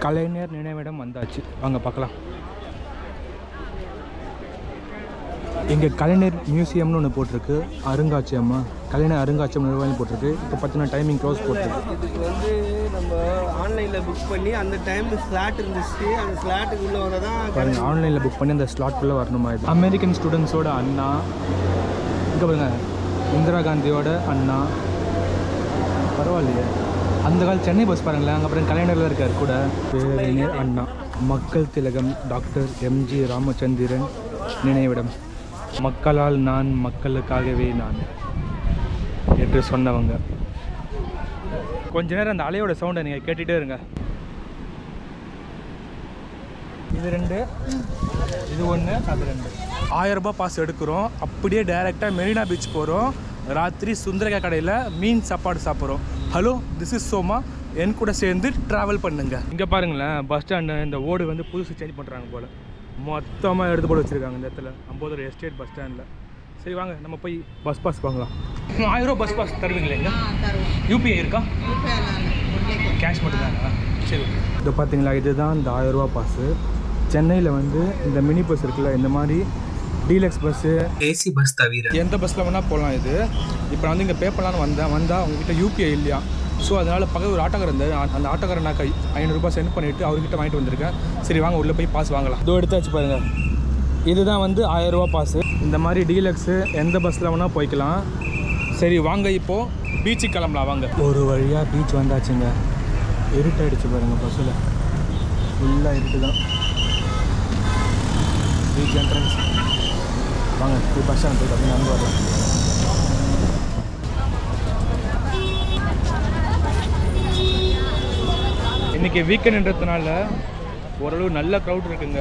கலைஞர் நினைவிடம் வந்தாச்சு வாங்க பார்க்கலாம் இங்கே கலைஞர் மியூசியம்னு ஒன்று போட்டிருக்கு அருங்காட்சியகமா கலைஞர் அருங்காட்சியகம் நிர்வாகம் போட்டிருக்கு இப்போ பார்த்தீங்கன்னா டைமிங் க்ளோஸ் போட்டிருக்கு இதுக்கு வந்து நம்ம ஆன்லைனில் புக் பண்ணி அந்த டைமில் ஸ்லாட் இருந்துச்சு அந்த ஸ்லாட்டுக்கு உள்ளே வந்தால் தான் பாருங்க ஆன்லைனில் புக் பண்ணி அந்த ஸ்லாட்குள்ளே வரணுமா இது அமெரிக்கன் ஸ்டூடெண்ட்ஸோட அண்ணா இங்கே பாருங்க இந்திரா காந்தியோட அண்ணா பரவாயில்லையே அந்த கால சென்னை பஸ் பாருங்களேன் அங்கே அப்புறம் கலைஞரில் இருக்கார் கூட பேரறிஞர் அண்ணா மக்கள் திலகம் டாக்டர் எம்ஜி ராமச்சந்திரன் நினைவிடம் மக்களால் நான் மக்களுக்காகவே நான் என்று சொன்னவங்க கொஞ்ச நேரம் அந்த அலையோட சவுண்டை நீங்கள் கேட்டுகிட்டே இருங்க இது ரெண்டு இது ஒன்று அது ரெண்டு ஆயிரம் ரூபாய் பாஸ் எடுக்கிறோம் அப்படியே டைரெக்டாக மெரினா பீச் போகிறோம் ராத்திரி சுந்தரகா கடையில் மீன் சாப்பாடு சாப்பிட்றோம் ஹலோ திஸ் இஸ் சோமா என் கூட சேர்ந்து ட்ராவல் பண்ணுங்க இங்கே பாருங்களேன் பஸ் ஸ்டாண்டு இந்த ஓடு வந்து புதுசு சேஞ்ச் பண்ணுறாங்க போல் மொத்தமாக எடுத்து போட்டு வச்சுருக்காங்க இந்த இடத்துல ஐம்பது எஸ்டேட் பஸ் ஸ்டாண்டில் சரி வாங்க நம்ம போய் பஸ் பாஸ் வாங்கலாம் ஆயிரம் ரூபா பஸ் பாஸ் தருவீங்களா இங்கே யூபிஐ இருக்கா கேஷ் மட்டும் தானா சரி இது பார்த்தீங்களா இதுதான் இந்த ஆயிரம் ரூபா பாஸு சென்னையில் வந்து இந்த மினி பஸ் இருக்குல்ல இந்த மாதிரி டீலக்ஸ் பஸ்ஸு ஏசி பஸ் தவிர எந்த பஸ்ஸில் வேணால் போகலாம் இது இப்போ நான் வந்து இங்கே பே பண்ணலான்னு வந்தேன் வந்தால் உங்ககிட்ட யூபிஐ இல்லையா ஸோ அதனால் பக்கத்து ஒரு ஆட்டோக்காரர் இருந்தார் அந்த- அந்த ஆட்டோக்காரர் நான் கை ஐநூறுரூபா சென்ட் பண்ணிவிட்டு அவர்கிட்ட வாங்கிட்டு வந்திருக்கேன் சரி வாங்க உள்ளே போய் பாஸ் வாங்கலாம் இதோ எடுத்தாச்சு பாருங்கள் இதுதான் வந்து ஆயிரம் ரூபா பாஸு இந்த மாதிரி டீலக்ஸு எந்த பஸ்ஸில் வேணால் போய்க்கலாம் சரி வாங்க இப்போது பீச்சுக்கு கிளம்பலாம் வாங்க ஒரு வழியாக பீச் வந்தாச்சுங்க இருட்டாயிடுச்சு பாருங்கள் பஸ்ஸில் ஃபுல்லாக இருட்டு தான் பீச் என்ட்ரன்ஸ் வாங்க போய் பஸ் ஸ்டாண்ட் போய் அப்படின்னு நடந்து வரலாம் இன்னைக்கு வீக்கெண்ட்ன்றதுனால ஓரளவு நல்ல க்ரௌட் இருக்குங்க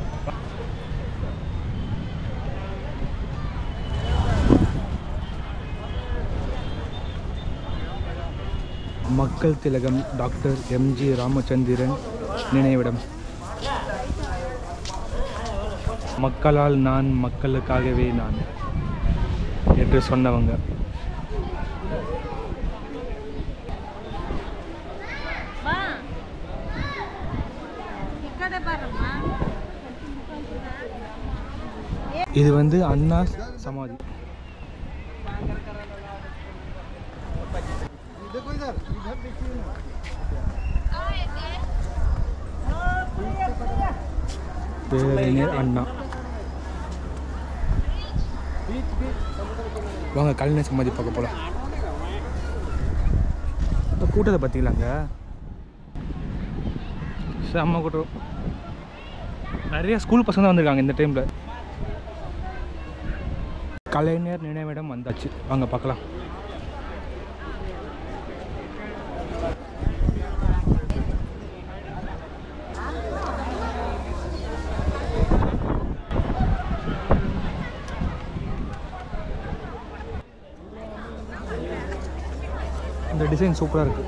மக்கள் திலகம் டாக்டர் எம்ஜி ராமச்சந்திரன் நினைவிடம் மக்களால் நான் மக்களுக்காகவே நான் என்று சொன்னவங்க బా ఇక్కడే బారమ్మా இது வந்து அண்ணா சமாதி பேரறிஞர் அண்ணா வாங்க கலைஞர் சமாதி பார்க்க போகலாம் இப்போ கூட்டத்தை பார்த்தீங்களாங்க செம்ம கூட்டம் நிறைய ஸ்கூல் பசங்க தான் வந்திருக்காங்க இந்த டைமில் கலைஞர் நினைவிடம் வந்தாச்சு வாங்க பார்க்கலாம் இந்த டிசைன் சூப்பராக இருக்குது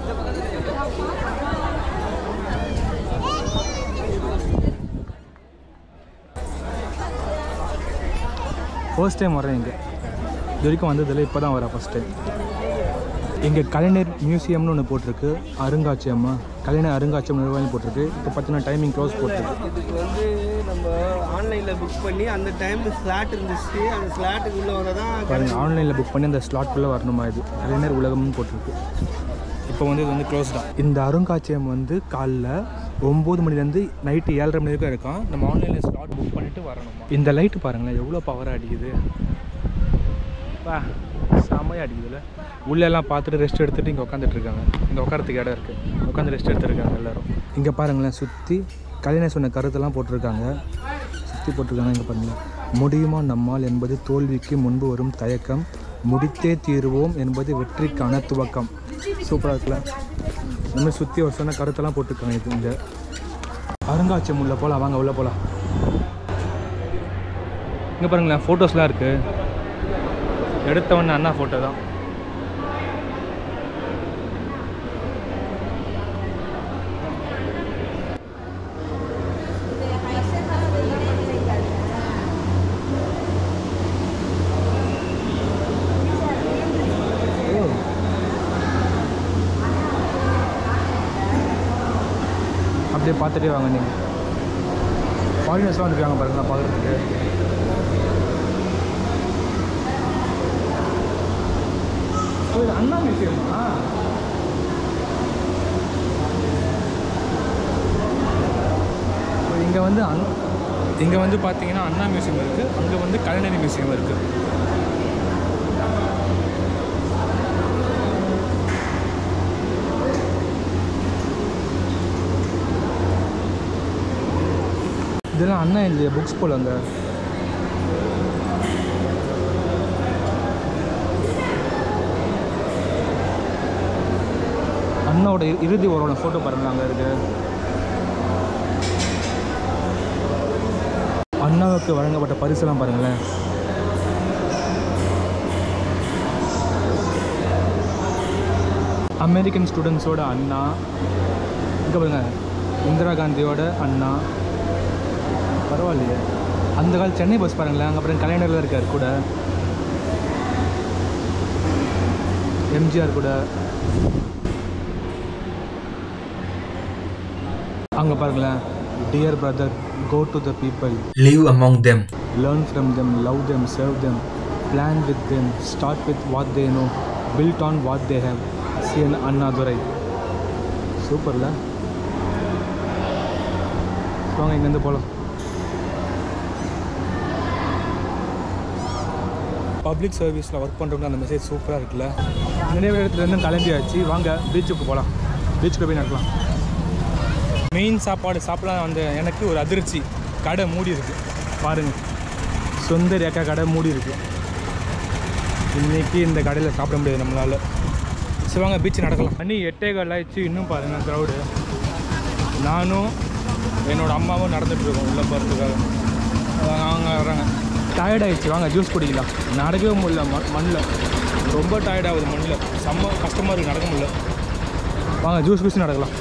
ஃபர்ஸ்ட் டைம் வரேன் இங்கே இது வரைக்கும் வந்ததில்லை இப்போ தான் வரேன் ஃபர்ஸ்ட் டைம் இங்கே கலைஞர் மியூசியம்னு ஒன்று போட்டிருக்கு அருங்காட்சியகமா கலைஞர் அருங்காட்சியகம் நிர்வாகம் போட்டிருக்கு இப்போ பார்த்தீங்கன்னா டைமிங் க்ளோஸ் போட்டிருக்கு இதுக்கு வந்து நம்ம ஆன்லைனில் புக் பண்ணி அந்த டைமில் ஸ்லாட் இருந்துச்சு அந்த ஸ்லாட்டுக்கு உள்ளே வந்தால் தான் பாருங்கள் ஆன்லைனில் புக் பண்ணி அந்த ஸ்லாட்குள்ளே வரணுமா இது கலைஞர் உலகம்னு போட்டிருக்கு இப்போ வந்து இது வந்து க்ளோஸ் தான் இந்த அருங்காட்சியகம் வந்து காலைல ஒம்பது மணிலேருந்து நைட்டு ஏழரை மணி வரைக்கும் இருக்கும் நம்ம ஆன்லைனில் ஸ்லாட் புக் பண்ணிவிட்டு வரணுமா இந்த லைட்டு பாருங்களேன் எவ்வளோ பவர் அடிக்குது பா செமையாக அடிக்குதுல்ல உள்ள எல்லாம் பார்த்துட்டு ரெஸ்ட் எடுத்துகிட்டு இங்கே உட்காந்துட்டு இருக்காங்க இங்கே உட்காரத்துக்கு இடம் இருக்குது உட்காந்து ரெஸ்ட் எடுத்துருக்காங்க எல்லாரும் இங்கே பாருங்களேன் சுற்றி கலைஞர் சொன்ன கருத்தெல்லாம் போட்டிருக்காங்க சுற்றி போட்டிருக்காங்க இங்கே பாருங்களேன் முடியுமா நம்மால் என்பது தோல்விக்கு முன்பு வரும் தயக்கம் முடித்தே தீருவோம் என்பது வெற்றிக்கான துவக்கம் சூப்பராக இருக்குல்ல இந்த மாதிரி சுற்றி ஒரு சொன்ன கருத்தெல்லாம் போட்டிருக்காங்க இது இங்கே அருங்காட்சியம் உள்ள போகலாம் வாங்க உள்ளே போகலாம் இங்கே பாருங்களேன் ஃபோட்டோஸ்லாம் இருக்குது எடுத்தவொடனே அண்ணா ஃபோட்டோ தான் அப்படியே பார்த்துட்டே வாங்க நீங்கள் ஃபாரினர்ஸ்லாம் வந்துருக்காங்க பாருங்களா பார்க்குறதுக்கு இது அண்ணா மியூசியமா இங்கே வந்து அன் இங்கே வந்து பார்த்தீங்கன்னா அண்ணா மியூசியம் இருக்குது அங்கே வந்து கலைஞர் மியூசியம் இருக்குது இதெல்லாம் அண்ணா இல்லையா புக்ஸ் போல் அங்கே அண்ணாவோட இ- இறுதி ஒரு ஃபோட்டோ பாருங்க அங்கே இருக்கு அண்ணாவுக்கு வழங்கப்பட்ட பரிசெல்லாம் பாருங்களேன் அமெரிக்கன் ஸ்டூடெண்ட்ஸோட அண்ணா இங்கே பாருங்க இந்திரா காந்தியோட அண்ணா பரவாயில்லையே அந்த கால சென்னை பஸ் பாருங்களேன் அங்கே அப்புறம் கலைஞரில் இருக்கார் கூட எம்ஜிஆர் கூட அங்கே பாருங்களேன் dear brother go to the people live among them. Learn from them love them serve them plan with them start with what they know build on what they have CN Annadurai சூப்பர்ல வாங்க இங்கேருந்து போகலாம் பப்ளிக் சர்வீஸில் ஒர்க் பண்ணுறவங்க அந்த message சூப்பராக இருக்குல்ல நினைவு இடத்துலேருந்து கிளம்பியாச்சு வாங்க பீச்சுக்கு போகலாம் பீச்சுக்கு போய் நடக்கலாம் மெயின் சாப்பாடு சாப்பிடலாம் வந்த எனக்கு ஒரு அதிர்ச்சி கடை மூடி இருக்கு பாருங்க சொந்த ரேக்கா கடை மூடி இருக்கு இன்னைக்கு இந்த கடையில் சாப்பிட முடியாது நம்மளால சரி வாங்க பீச் நடக்கலாம் மணி எட்டே கால் ஆயிடுச்சு இன்னும் பாருங்க க்ரௌடு நானும் என்னோட அம்மாவும் நடந்துட்டு இருக்கோம் உள்ளே போகிறதுக்காக அவங்க வர்றாங்க டயர்ட் ஆயிடுச்சு வாங்க ஜூஸ் குடிக்கலாம் நடக்கவே முடியல ம மண்ணில் ரொம்ப டயர்ட் ஆகுது மண்ணில் செம்ம கஷ்டமாக இருக்குது நடக்க முடியல வாங்க ஜூஸ் குடிச்சு நடக்கலாம்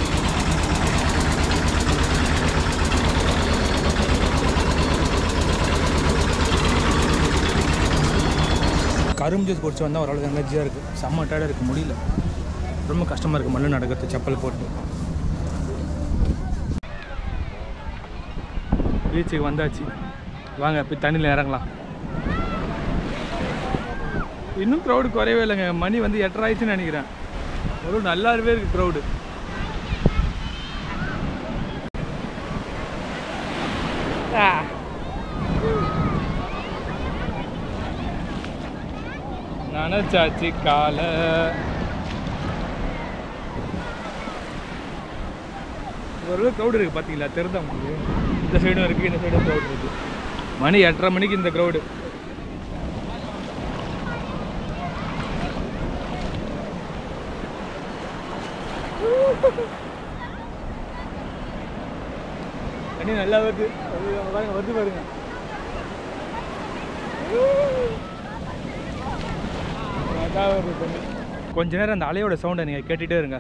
கரும்பு ஜூஸ் குடிச்சு வந்தால் ஓரளவுக்கு எனர்ஜியாக இருக்குது செம்ம டயர்டாக இருக்குது முடியல ரொம்ப கஷ்டமாக இருக்குது மண்ணு நடக்கிறது செப்பல் போட்டு பீச்சுக்கு வந்தாச்சு வாங்க போய் தண்ணியில் இறங்கலாம் இன்னும் க்ரௌடு குறையவே இல்லைங்க மணி வந்து எட்டரை ஆயிடுச்சுன்னு நினைக்கிறேன் ஒரு நல்லாவே இருக்குது க்ரௌடு நினச்சாச்சு காலை ஒரு க்ரௌடு இருக்குது பார்த்தீங்களா தெரியுதா உங்களுக்கு இந்த சைடும் இருக்குது இந்த சைடும் க்ரௌட் இருக்குது மணி எட்டரை மணிக்கு இந்த க்ரௌடு தண்ணி நல்லா வருது அது அங்க பாருங்க வருது பாருங்க நல்லா வருது தண்ணி கொஞ்ச நேரம் அந்த அலையோட சவுண்டை நீங்கள் கேட்டுகிட்டே இருங்க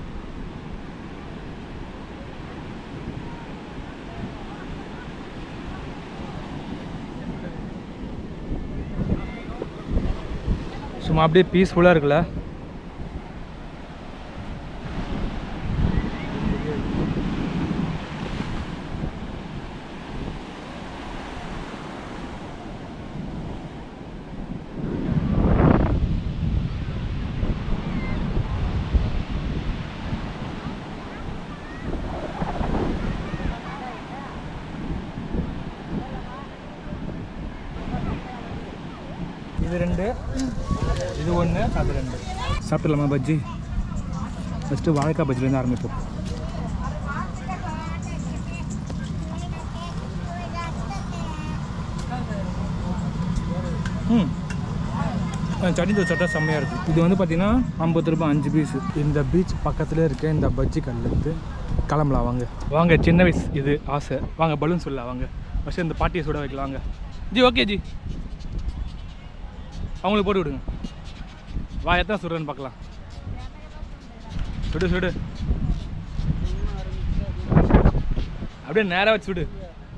சும்மா அப்படியே பீஸ்ஃபுல்லாக இருக்குல்ல இது ரெண்டு இது ஒன்று அது ரெண்டு சாப்பிடலாமா பஜ்ஜி ஃபஸ்ட்டு வாழைக்காய் பஜ்ஜிலேருந்து ஆரம்பிப்போம் ம் ஆ, சட்னி தோசை சாப்பிட்டா செம்மையாக இருக்குது இது வந்து பார்த்தீங்கன்னா ஐம்பது ரூபாய் அஞ்சு பீஸு இந்த பீச் பக்கத்துலேயே இருக்க இந்த பஜ்ஜி கல்லுக்கு கிளம்பலாம் வாங்க வாங்க சின்ன வயசு இது ஆசை வாங்க பலூன் சொல்லலாம் வாங்க ஃபஸ்ட்டு இந்த பாட்டியை சுட வைக்கலாம் வாங்க ஜி ஓகே ஜி அவங்களுக்கு போட்டு விடுங்க வா எத்தனை சுடுறேன்னு பார்க்கலாம் சுடு சுடு அப்படியே நேராக வச்சு சுடு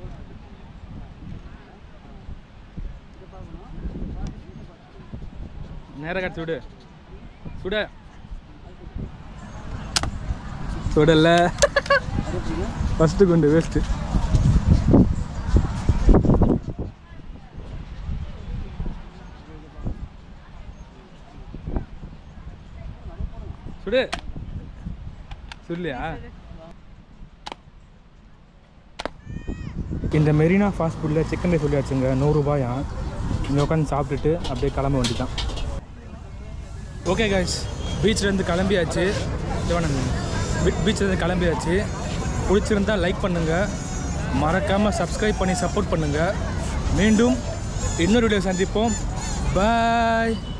நேராக கட்டி சுடு சுட சுடல ஃபஸ்ட்டு குண்டு வேஸ்ட்டு சுடு சுடலையா இந்த மெரினா ஃபாஸ்ட் ஃபுட்டில் சிக்கன் ரைஸ் சொல்லியாச்சுங்க நூறுரூபாயா இங்கே உட்காந்து சாப்பிட்டுட்டு அப்படியே கிளம்ப வேண்டியதான் ஓகே காய்ஸ் பீச்லேருந்து கிளம்பியாச்சு பீச்லேருந்து கிளம்பியாச்சு பிடிச்சிருந்தா லைக் பண்ணுங்கள் மறக்காமல் சப்ஸ்கிரைப் பண்ணி சப்போர்ட் பண்ணுங்கள் மீண்டும் இன்னொரு வீடியோ சந்திப்போம் பாய்